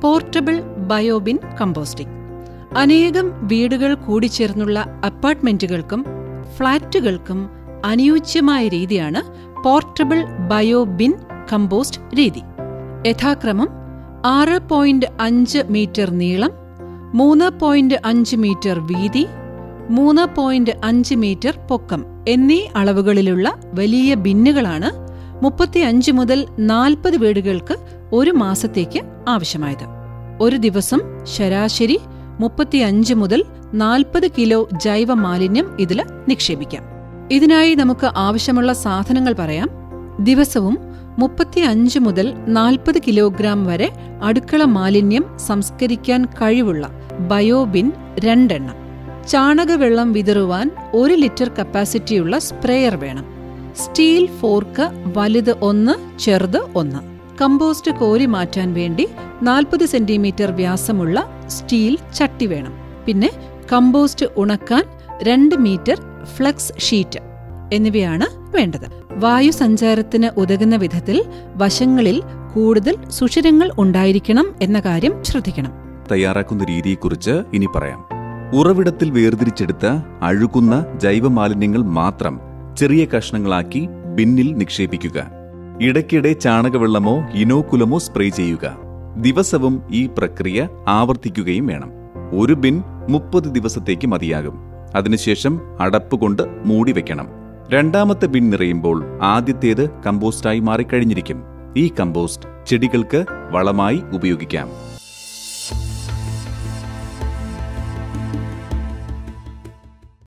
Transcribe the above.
portable biobin composting അനേകം വീടുകൾ കൂടിച്ചേർന്നുള്ള അപ്പാർട്ട്മെന്റുകൾക്കും ഫ്ളാറ്റുകൾക്കും അനുയോജ്യമായ രീതിയാണ് പോർട്ടബിൾ ബയോബിൻ കമ്പോസ്റ്റ് രീതി യഥാക്രമം ആറ് പോയിന്റ് അഞ്ച് മീറ്റർ നീളം മൂന്ന് പോയിന്റ് അഞ്ച് മീറ്റർ വീതി മൂന്ന് പോയിന്റ് അഞ്ച് മീറ്റർ പൊക്കം എന്നീ അളവുകളിലുള്ള വലിയ ബിന്നുകളാണ് മുപ്പത്തിയഞ്ച് മുതൽ നാൽപ്പത് വീടുകൾക്ക് ഒരു മാസത്തേക്ക് ആവശ്യമായത് ഒരു ദിവസം ശരാശരി മുപ്പത്തിയഞ്ച് മുതൽ നാൽപ്പത് കിലോ ജൈവ മാലിന്യം ഇതിൽ നിക്ഷേപിക്കാം ഇതിനായി നമുക്ക് ആവശ്യമുള്ള സാധനങ്ങൾ പറയാം ദിവസവും മുപ്പത്തിയഞ്ച് മുതൽ നാൽപ്പത് കിലോഗ്രാം വരെ അടുക്കള മാലിന്യം സംസ്കരിക്കാൻ കഴിവുള്ള ബയോബിൻ രണ്ടെണ്ണം ചാണകവെള്ളം വിതറുവാൻ ഒരു ലിറ്റർ കപ്പാസിറ്റിയുള്ള സ്പ്രേയർ വേണം സ്റ്റീൽ ഫോർക്ക് വലുത് ഒന്ന് ചെറുത് ഒന്ന് കമ്പോസ്റ്റ് കോരി മാറ്റാൻ വേണ്ടി നാൽപ്പത് സെന്റിമീറ്റർ വ്യാസമുള്ള സ്റ്റീൽ ചട്ടി വേണം പിന്നെ കമ്പോസ്റ്റ് ഉണക്കാൻ രണ്ട് മീറ്റർ ഫ്ലക്സ് ഷീറ്റ് എന്നിവയാണ് വേണ്ടത് വായു സഞ്ചാരത്തിന് ഉതകുന്ന വിധത്തിൽ വശങ്ങളിൽ കൂടുതൽ സുഷിരങ്ങൾ ഉണ്ടായിരിക്കണം എന്ന കാര്യം ശ്രദ്ധിക്കണം തയ്യാറാക്കുന്ന രീതിയെക്കുറിച്ച് ഇനി പറയാം ഉറവിടത്തിൽ വേർതിരിച്ചെടുത്ത അഴുകുന്ന ജൈവമാലിന്യങ്ങൾ മാത്രം ചെറിയ കഷ്ണങ്ങളാക്കി ബിന്നിൽ നിക്ഷേപിക്കുക ഇടയ്ക്കിടെ ചാണകവെള്ളമോ ഇനോക്കുലമോ സ്പ്രേ ചെയ്യുക ദിവസവും ഈ പ്രക്രിയ ആവർത്തിക്കുകയും വേണം ഒരു ബിൻ മുപ്പത് ദിവസത്തേക്ക് മതിയാകും അതിനുശേഷം അടപ്പ് കൊണ്ട് മൂടി വെക്കണം രണ്ടാമത്തെ ബിൻ നിറയുമ്പോൾ ആദ്യത്തേത് കമ്പോസ്റ്റായി മാറിക്കഴിഞ്ഞിരിക്കും ഈ കമ്പോസ്റ്റ് ചെടികൾക്ക് വളമായി ഉപയോഗിക്കാം